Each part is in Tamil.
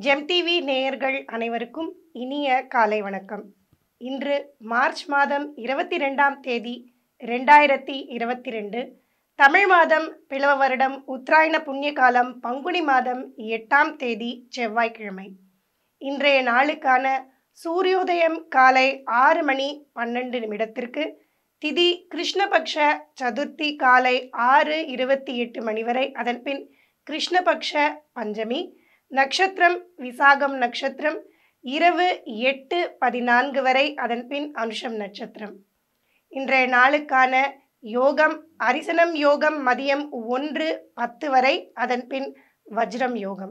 ஜெம் டிவி நேயர்கள் அனைவருக்கும் இனிய காலை வணக்கம் இன்று மார்ச் மாதம் இருபத்தி ரெண்டாம் தேதி ரெண்டாயிரத்தி இருபத்தி ரெண்டு தமிழ் மாதம் பிளவ வருடம் உத்தராயண புண்ணிய காலம் பங்குனி மாதம் எட்டாம் தேதி செவ்வாய்க்கிழமை இன்றைய நாளுக்கான சூரியோதயம் காலை ஆறு மணி பன்னெண்டு நிமிடத்திற்கு திதி கிருஷ்ணபக்ஷ சதுர்த்தி காலை ஆறு இருபத்தி எட்டு மணி வரை அதன் பின் கிருஷ்ணபக்ஷ பஞ்சமி நட்சத்திரம் விசாகம் நட்சத்திரம் இரவு எட்டு பதினான்கு வரை அதன் பின் அனுஷம் நட்சத்திரம் இன்றைய நாளுக்கான யோகம் அரிசனம் யோகம் மதியம் ஒன்று பத்து வரை அதன் பின் வஜ்ரம் யோகம்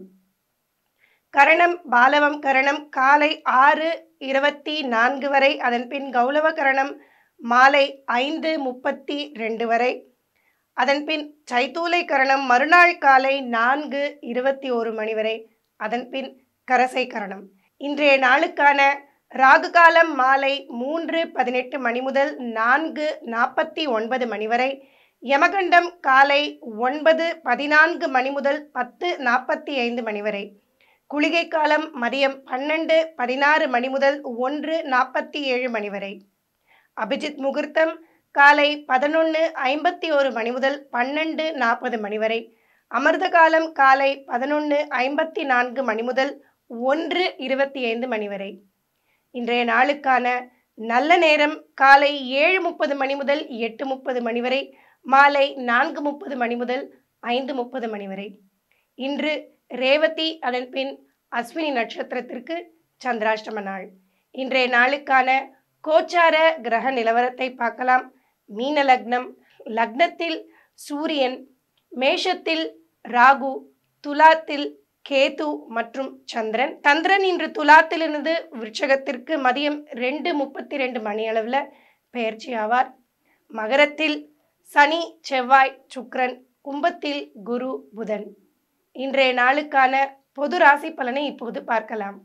கரணம் பாலவம் கரணம் காலை ஆறு இருபத்தி நான்கு வரை அதன் பின் கௌலவ கரணம் மாலை ஐந்து முப்பத்தி ரெண்டு வரை அதன் பின் சைத்தூலை கரணம் மறுநாள் காலை நான்கு இருபத்தி ஒரு மணி வரை அதன் பின் கரசை கரணம் இன்றைய நாளுக்கான ராகு காலம் மாலை மூன்று பதினெட்டு மணி முதல் நான்கு நாற்பத்தி ஒன்பது மணி வரை யமகண்டம் காலை ஒன்பது பதினான்கு மணி முதல் பத்து நாற்பத்தி ஐந்து மணி வரை குளிகை காலம் மதியம் பன்னெண்டு பதினாறு மணி முதல் ஒன்று நாற்பத்தி ஏழு மணி வரை அபிஜித் முகூர்த்தம் காலை பதினொன்று ஐம்பத்தி ஒரு மணி முதல் பன்னெண்டு நாற்பது மணி வரை அமிர்த காலம் காலை பதினொன்று ஐம்பத்தி நான்கு மணி முதல் ஒன்று இருபத்தி ஐந்து மணி வரை இன்றைய நாளுக்கான நல்ல நேரம் காலை ஏழு முப்பது மணி முதல் எட்டு முப்பது மணி வரை மாலை நான்கு முப்பது மணி முதல் ஐந்து முப்பது மணி வரை இன்று ரேவதி அதன் பின் அஸ்வினி நட்சத்திரத்திற்கு சந்திராஷ்டம நாள் இன்றைய நாளுக்கான கோச்சார கிரக நிலவரத்தை பார்க்கலாம் மீன லக்னம் லக்னத்தில் சூரியன் மேஷத்தில் ராகு துலாத்தில் கேது மற்றும் சந்திரன் சந்திரன் இன்று துலாத்திலிருந்து விருட்சகத்திற்கு மதியம் ரெண்டு முப்பத்தி ரெண்டு மணி அளவில் பெயர்ச்சி ஆவார் மகரத்தில் சனி செவ்வாய் சுக்கிரன் கும்பத்தில் குரு புதன் இன்றைய நாளுக்கான பொது ராசி பலனை இப்போது பார்க்கலாம்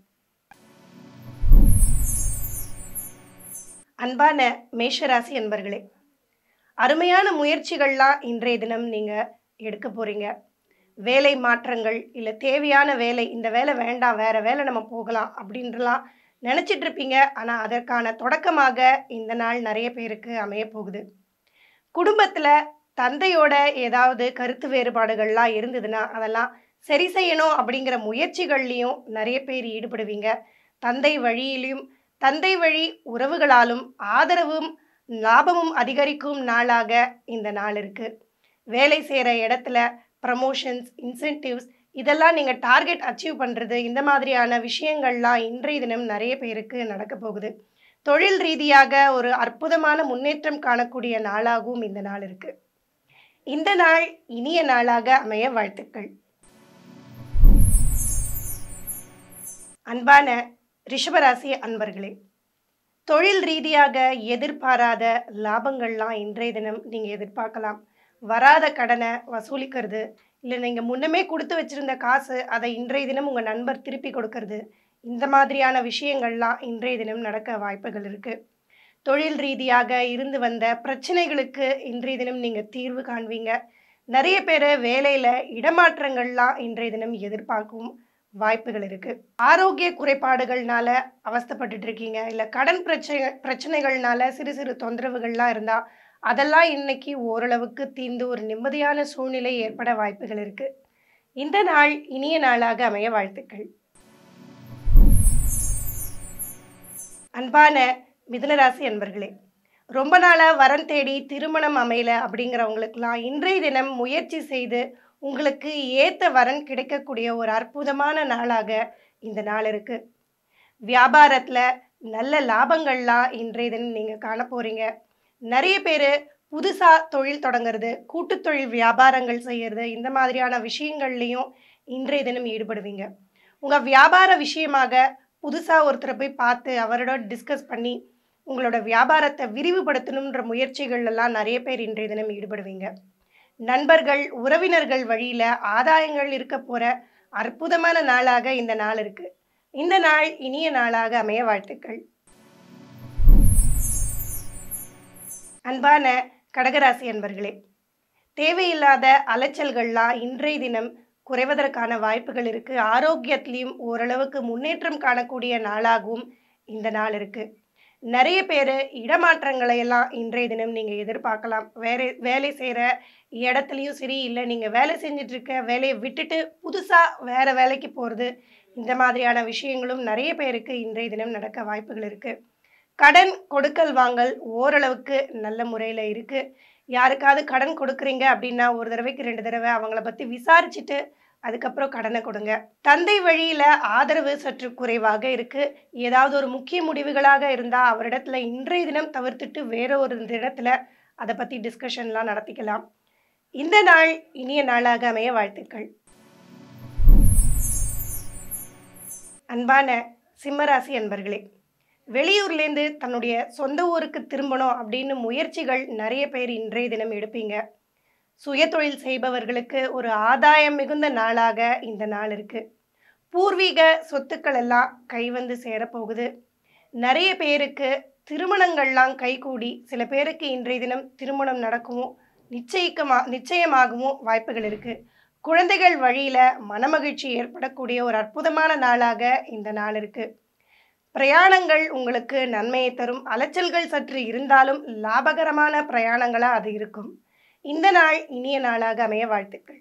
அன்பான மேஷராசி அன்பர்களே அருமையான முயற்சிகள்லாம் இன்றைய தினம் நீங்கள் எடுக்க போகிறீங்க வேலை மாற்றங்கள் இல்லை தேவையான வேலை இந்த வேலை வேண்டாம் வேறு வேலை நம்ம போகலாம் அப்படின்றலாம் நினச்சிட்டு இருப்பீங்க ஆனால் அதற்கான தொடக்கமாக இந்த நாள் நிறைய பேருக்கு அமைய போகுது குடும்பத்தில் தந்தையோட ஏதாவது கருத்து வேறுபாடுகள்லாம் இருந்ததுன்னா அதெல்லாம் சரி செய்யணும் அப்படிங்கிற முயற்சிகள்லையும் நிறைய பேர் ஈடுபடுவீங்க தந்தை வழியிலையும் தந்தை வழி உறவுகளாலும் ஆதரவும் லாபமும் அதிகரிக்கும் நாளாக இந்த நாள் இருக்கு வேலை செய்கிற இடத்துல ப்ரமோஷன்ஸ் இன்சென்டிவ்ஸ் இதெல்லாம் நீங்கள் டார்கெட் அச்சீவ் பண்ணுறது இந்த மாதிரியான விஷயங்கள்லாம் இன்றைய தினம் நிறைய பேருக்கு நடக்க போகுது தொழில் ரீதியாக ஒரு அற்புதமான முன்னேற்றம் காணக்கூடிய நாளாகவும் இந்த நாள் இருக்கு இந்த நாள் இனிய நாளாக அமைய வாழ்த்துக்கள் அன்பான ரிஷபராசி அன்பர்களே தொழில் ரீதியாக எதிர்பாராத லாபங்கள்லாம் இன்றைய தினம் நீங்கள் எதிர்பார்க்கலாம் வராத கடனை வசூலிக்கிறது இல்லை நீங்கள் முன்னமே கொடுத்து வச்சிருந்த காசு அதை இன்றைய தினம் உங்கள் நண்பர் திருப்பி கொடுக்கறது இந்த மாதிரியான விஷயங்கள்லாம் இன்றைய தினம் நடக்க வாய்ப்புகள் இருக்குது தொழில் ரீதியாக இருந்து வந்த பிரச்சனைகளுக்கு இன்றைய தினம் நீங்கள் தீர்வு காண்பீங்க நிறைய பேர் வேலையில் இடமாற்றங்கள்லாம் இன்றைய தினம் எதிர்பார்க்கும் வாய்ப்புகள் இருக்கு ஆரோக்கிய குறைபாடுகள்னால அவஸ்தப்பட்டுட்டு இருக்கீங்க இல்லை கடன் பிரச்சனை பிரச்சனைகள்னால சிறு சிறு தொந்தரவுகள்லாம் இருந்தா அதெல்லாம் இன்னைக்கு ஓரளவுக்கு தீர்ந்து ஒரு நிம்மதியான சூழ்நிலை ஏற்பட வாய்ப்புகள் இருக்கு இந்த நாள் இனிய நாளாக அமைய வாழ்த்துக்கள் அன்பான மிதுனராசி அன்பர்களே ரொம்ப நாளாக வரன் தேடி திருமணம் அமையல அப்படிங்கிறவங்களுக்கெல்லாம் இன்றைய தினம் முயற்சி செய்து உங்களுக்கு ஏற்ற வரன் கிடைக்கக்கூடிய ஒரு அற்புதமான நாளாக இந்த நாள் இருக்கு வியாபாரத்தில் நல்ல லாபங்கள்லாம் இன்றைய தினம் நீங்கள் காண போகிறீங்க நிறைய பேர் புதுசாக தொழில் தொடங்குறது கூட்டுத் தொழில் வியாபாரங்கள் செய்கிறது இந்த மாதிரியான விஷயங்கள்லையும் இன்றைய தினம் ஈடுபடுவீங்க உங்கள் வியாபார விஷயமாக புதுசாக ஒருத்தரை போய் பார்த்து அவரோட டிஸ்கஸ் பண்ணி உங்களோட வியாபாரத்தை விரிவுபடுத்தணுன்ற முயற்சிகள் எல்லாம் நிறைய பேர் இன்றைய தினம் ஈடுபடுவீங்க நண்பர்கள் உறவினர்கள் வழியில் ஆதாயங்கள் இருக்க போகிற அற்புதமான நாளாக இந்த நாள் இருக்கு இந்த நாள் இனிய நாளாக அமைய வாழ்த்துக்கள் அன்பான கடகராசி அன்பர்களே தேவையில்லாத அலைச்சல்கள்லாம் இன்றைய தினம் குறைவதற்கான வாய்ப்புகள் இருக்குது ஆரோக்கியத்திலையும் ஓரளவுக்கு முன்னேற்றம் காணக்கூடிய நாளாகவும் இந்த நாள் இருக்குது நிறைய பேர் இடமாற்றங்களை எல்லாம் இன்றைய தினம் நீங்கள் எதிர்பார்க்கலாம் வேலை வேலை செய்கிற இடத்துலையும் சரி இல்லை நீங்கள் வேலை செஞ்சுட்டு இருக்க வேலையை விட்டுட்டு புதுசாக வேறு வேலைக்கு போகிறது இந்த மாதிரியான விஷயங்களும் நிறைய பேருக்கு இன்றைய தினம் நடக்க வாய்ப்புகள் இருக்குது கடன் கொடுக்கல் வாங்கல் ஓரளவுக்கு நல்ல முறையில் இருக்குது யாருக்காவது கடன் கொடுக்குறீங்க அப்படின்னா ஒரு தடவைக்கு ரெண்டு தடவை அவங்கள பற்றி விசாரிச்சுட்டு அதுக்கப்புறம் கடனை கொடுங்க தந்தை வழியில் ஆதரவு சற்று குறைவாக இருக்கு ஏதாவது ஒரு முக்கிய முடிவுகளாக இருந்தால் அவரிடத்துல இன்றைய தினம் தவிர்த்துட்டு வேற ஒரு இடத்துல அதை பற்றி டிஸ்கஷன்லாம் நடத்திக்கலாம் இந்த நாள் இனிய நாளாக அமைய வாழ்த்துக்கள் அன்பான சிம்மராசி அன்பர்களே வெளியூர்லேருந்து தன்னுடைய சொந்த ஊருக்கு திரும்பணும் அப்படின்னு முயற்சிகள் நிறைய பேர் இன்றைய தினம் எடுப்பீங்க சுயதொழில் செய்பவர்களுக்கு ஒரு ஆதாயம் மிகுந்த நாளாக இந்த நாள் இருக்கு பூர்வீக சொத்துக்கள் எல்லாம் கை வந்து சேரப்போகுது நிறைய பேருக்கு திருமணங்கள்லாம் கைகூடி சில பேருக்கு இன்றைய தினம் திருமணம் நடக்கவும் நிச்சயிக்கமா நிச்சயமாகவும் வாய்ப்புகள் இருக்கு குழந்தைகள் வழியில மனமகிழ்ச்சி ஏற்படக்கூடிய ஒரு அற்புதமான நாளாக இந்த நாள் இருக்கு பிரயாணங்கள் உங்களுக்கு நன்மையை தரும் அலைச்சல்கள் சற்று இருந்தாலும் லாபகரமான பிரயாணங்களாக அது இருக்கும் இந்த நாள் இனிய நாளாக அமைய வாழ்த்துக்கள்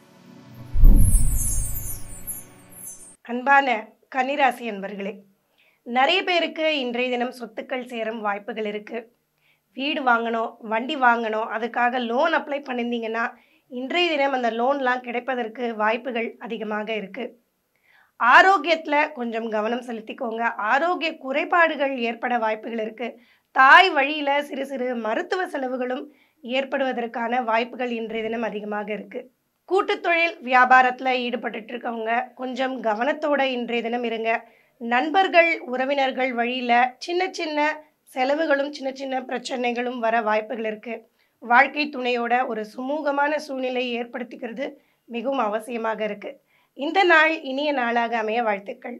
அன்பான கன்னிராசி அன்பர்களே நிறைய பேருக்கு இன்றைய தினம் சொத்துக்கள் சேரும் வாய்ப்புகள் இருக்கு வீடு வாங்கணும் வண்டி வாங்கணும் அதுக்காக லோன் அப்ளை பண்ணியிருந்தீங்கன்னா இன்றைய தினம் அந்த லோன்லாம் கிடைப்பதற்கு வாய்ப்புகள் அதிகமாக இருக்கு ஆரோக்கியத்தில் கொஞ்சம் கவனம் செலுத்திக்கோங்க ஆரோக்கிய குறைபாடுகள் ஏற்பட வாய்ப்புகள் இருக்கு தாய் வழியில் சிறு சிறு மருத்துவ செலவுகளும் ஏற்படுவதற்கான வாய்ப்புகள் இன்றைய தினம் அதிகமாக இருக்கு கூட்டுத் தொழில் வியாபாரத்தில் ஈடுபட்டுட்டு இருக்கவங்க கொஞ்சம் கவனத்தோட இன்றைய தினம் இருங்க நண்பர்கள் உறவினர்கள் வழியில் சின்ன சின்ன செலவுகளும் சின்ன சின்ன பிரச்சனைகளும் வர வாய்ப்புகள் இருக்கு வாழ்க்கை துணையோட ஒரு சுமூகமான சூழ்நிலையை ஏற்படுத்திக்கிறது மிகவும் அவசியமாக இருக்கு இந்த நாள் இனிய நாளாக அமைய வாழ்த்துக்கள்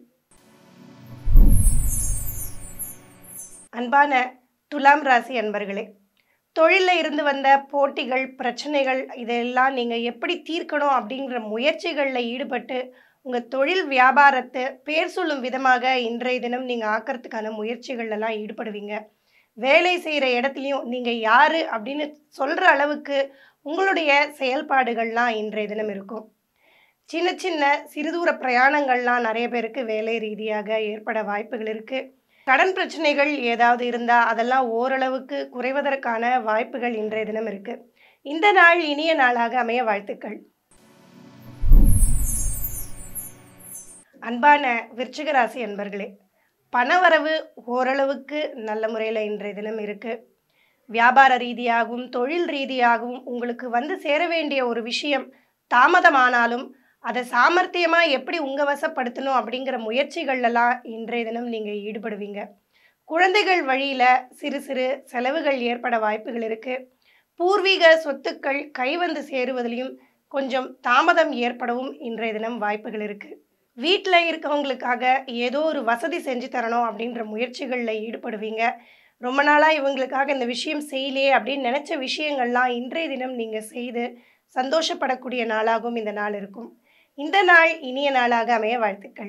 அன்பான துலாம் ராசி அன்பர்களே தொழிலில் இருந்து வந்த போட்டிகள் பிரச்சனைகள் இதெல்லாம் நீங்கள் எப்படி தீர்க்கணும் அப்படிங்கிற முயற்சிகளில் ஈடுபட்டு உங்கள் தொழில் வியாபாரத்தை பேர் சொல்லும் விதமாக இன்றைய தினம் நீங்கள் ஆக்கிறதுக்கான முயற்சிகள்லாம் ஈடுபடுவீங்க வேலை செய்கிற இடத்துலையும் நீங்கள் யார் அப்படின்னு சொல்கிற அளவுக்கு உங்களுடைய செயல்பாடுகள்லாம் இன்றைய தினம் இருக்கும் சின்ன சின்ன சிறுதூர பிரயாணங்கள்லாம் நிறைய பேருக்கு வேலை ரீதியாக ஏற்பட வாய்ப்புகள் இருக்குது கடன் பிரச்சனைகள் ஏதாவது இருந்தால் அதெல்லாம் ஓரளவுக்கு குறைவதற்கான வாய்ப்புகள் இன்றைய தினம் இருக்குது இந்த நாள் இனிய நாளாக அமைய வாழ்த்துக்கள் அன்பான விருச்சிக ராசி அன்பர்களே பணவரவு ஓரளவுக்கு நல்ல முறையில் இன்றைய தினம் இருக்குது வியாபார ரீதியாகவும் தொழில் ரீதியாகவும் உங்களுக்கு வந்து சேர வேண்டிய ஒரு விஷயம் தாமதமானாலும் அதை சாமர்த்தியமாக எப்படி உங்கள் வசப்படுத்தணும் அப்படிங்கிற முயற்சிகள்லாம் இன்றைய தினம் நீங்கள் ஈடுபடுவீங்க குழந்தைகள் வழியில் சிறு சிறு செலவுகள் ஏற்பட வாய்ப்புகள் இருக்குது பூர்வீக சொத்துக்கள் கைவந்து சேருவதிலையும் கொஞ்சம் தாமதம் ஏற்படவும் இன்றைய தினம் வாய்ப்புகள் இருக்குது வீட்டில் இருக்கவங்களுக்காக ஏதோ ஒரு வசதி செஞ்சு தரணும் அப்படின்ற முயற்சிகளில் ஈடுபடுவீங்க ரொம்ப நாளாக இவங்களுக்காக இந்த விஷயம் செய்யலையே அப்படின்னு நினச்ச விஷயங்கள்லாம் இன்றைய தினம் நீங்கள் செய்து சந்தோஷப்படக்கூடிய நாளாகவும் இந்த நாள் இருக்கும் இந்த நாள் இனிய நாளாக அமைய வாழ்த்துக்கள்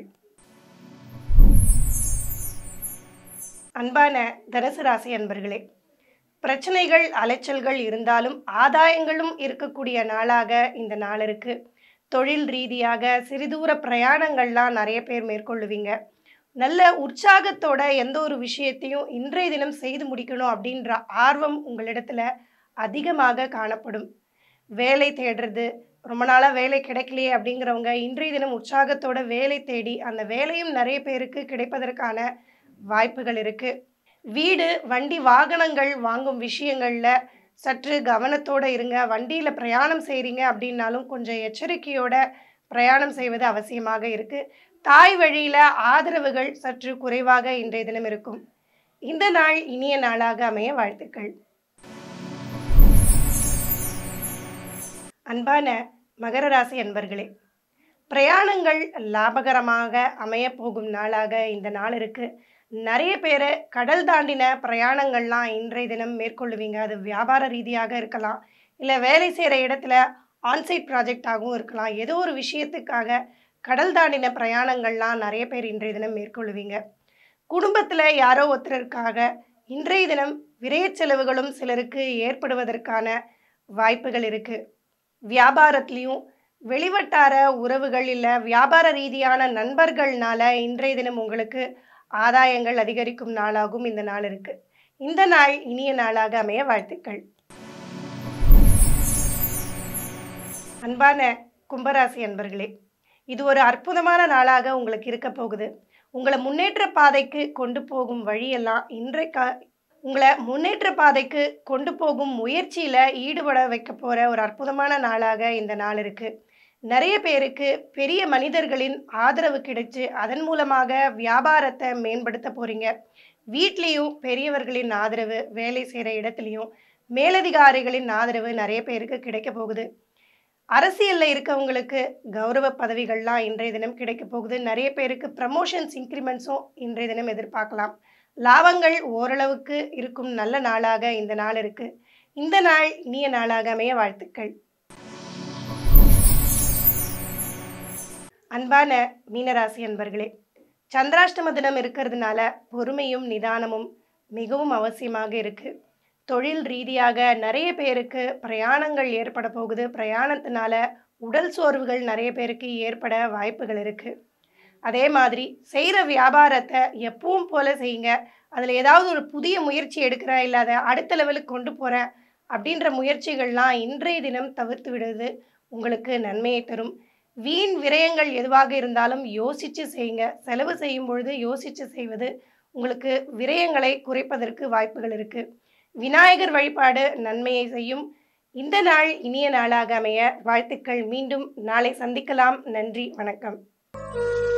அன்பான தனுசு ராசி அன்பர்களே பிரச்சனைகள் அலைச்சல்கள் இருந்தாலும் ஆதாயங்களும் இருக்கக்கூடிய நாளாக இந்த நாள் இருக்கு தொழில் ரீதியாக சிறிதூர பிரயாணங்கள்லாம் நிறைய பேர் மேற்கொள்ளுவீங்க நல்ல உற்சாகத்தோட எந்த ஒரு விஷயத்தையும் இன்றைய தினம் செய்து முடிக்கணும் அப்படின்ற ஆர்வம் உங்களிடத்துல அதிகமாக காணப்படும் வேலை தேடுறது ரொம்ப நாளாக வேலை கிடைக்கலையே அப்படிங்கிறவங்க இன்றைய தினம் உற்சாகத்தோட வேலை தேடி அந்த வேலையும் நிறைய பேருக்கு கிடைப்பதற்கான வாய்ப்புகள் இருக்கு வீடு வண்டி வாகனங்கள் வாங்கும் விஷயங்கள்ல சற்று கவனத்தோட இருங்க வண்டியில் பிரயாணம் செய்கிறீங்க அப்படின்னாலும் கொஞ்சம் எச்சரிக்கையோட பிரயாணம் செய்வது அவசியமாக இருக்கு தாய் வழியில் ஆதரவுகள் சற்று குறைவாக இன்றைய தினம் இருக்கும் இந்த நாள் இனிய நாளாக அமைய வாழ்த்துக்கள் அன்பான மகர ராசி அன்பர்களே பிரயாணங்கள் லாபகரமாக அமைய போகும் நாளாக இந்த நாள் இருக்கு நிறைய பேர் கடல் தாண்டின பிரயாணங்கள்லாம் இன்றைய தினம் மேற்கொள்ளுவீங்க அது வியாபார ரீதியாக இருக்கலாம் இல்லை வேலை செய்கிற இடத்துல ஆன்சைட் ப்ராஜெக்டாகவும் இருக்கலாம் ஏதோ ஒரு விஷயத்துக்காக கடல் தாண்டின பிரயாணங்கள்லாம் நிறைய பேர் இன்றைய தினம் மேற்கொள்வீங்க குடும்பத்தில் யாரோ ஒருத்தருக்காக இன்றைய தினம் விரைய செலவுகளும் சிலருக்கு ஏற்படுவதற்கான வாய்ப்புகள் இருக்குது வியாபாரத்துலேயும் வெளிவட்டார உறவுகள் இல்லை வியாபார ரீதியான நண்பர்கள்னால இன்றைய தினம் உங்களுக்கு ஆதாயங்கள் அதிகரிக்கும் நாளாகவும் இந்த நாள் இருக்கு இந்த நாள் இனிய நாளாக அமைய வாழ்த்துக்கள் அன்பான கும்பராசி அன்பர்களே இது ஒரு அற்புதமான நாளாக உங்களுக்கு இருக்க போகுது உங்களை முன்னேற்ற பாதைக்கு கொண்டு போகும் வழியெல்லாம் இன்றைக்கு உங்களை முன்னேற்ற பாதைக்கு கொண்டு போகும் முயற்சியில் ஈடுபட வைக்க போகிற ஒரு அற்புதமான நாளாக இந்த நாள் இருக்குது நிறைய பேருக்கு பெரிய மனிதர்களின் ஆதரவு கிடைச்சு அதன் மூலமாக வியாபாரத்தை மேம்படுத்த போகிறீங்க வீட்லேயும் பெரியவர்களின் ஆதரவு வேலை செய்கிற இடத்துலையும் மேலதிகாரிகளின் ஆதரவு நிறைய பேருக்கு கிடைக்க போகுது அரசியலில் இருக்கவங்களுக்கு கௌரவ பதவிகள்லாம் இன்றைய தினம் கிடைக்க போகுது நிறைய பேருக்கு ப்ரமோஷன்ஸ் இன்க்ரிமெண்ட்ஸும் இன்றைய தினம் எதிர்பார்க்கலாம் லாபங்கள் ஓரளவுக்கு இருக்கும் நல்ல நாளாக இந்த நாள் இருக்கு இந்த நாள் இனிய நாளாக அமைய வாழ்த்துக்கள் அன்பான மீனராசி அன்பர்களே சந்திராஷ்டம தினம் இருக்கிறதுனால பொறுமையும் நிதானமும் மிகவும் அவசியமாக இருக்கு தொழில் ரீதியாக நிறைய பேருக்கு பிரயாணங்கள் ஏற்பட போகுது பிரயாணத்தினால உடல் சோர்வுகள் நிறைய பேருக்கு ஏற்பட வாய்ப்புகள் இருக்கு அதே மாதிரி செய்கிற வியாபாரத்தை எப்பவும் போல செய்யுங்க அதில் ஏதாவது ஒரு புதிய முயற்சி எடுக்கிறேன் இல்லை அதை அடுத்த லெவலுக்கு கொண்டு போகிறேன் அப்படின்ற முயற்சிகள்லாம் இன்றைய தினம் தவிர்த்து விடுவது உங்களுக்கு நன்மையை தரும் வீண் விரயங்கள் எதுவாக இருந்தாலும் யோசித்து செய்யுங்க செலவு செய்யும் பொழுது யோசித்து செய்வது உங்களுக்கு விரயங்களை குறைப்பதற்கு வாய்ப்புகள் இருக்குது விநாயகர் வழிபாடு நன்மையை செய்யும் இந்த நாள் இனிய நாளாக அமைய வாழ்த்துக்கள் மீண்டும் நாளை சந்திக்கலாம் நன்றி வணக்கம்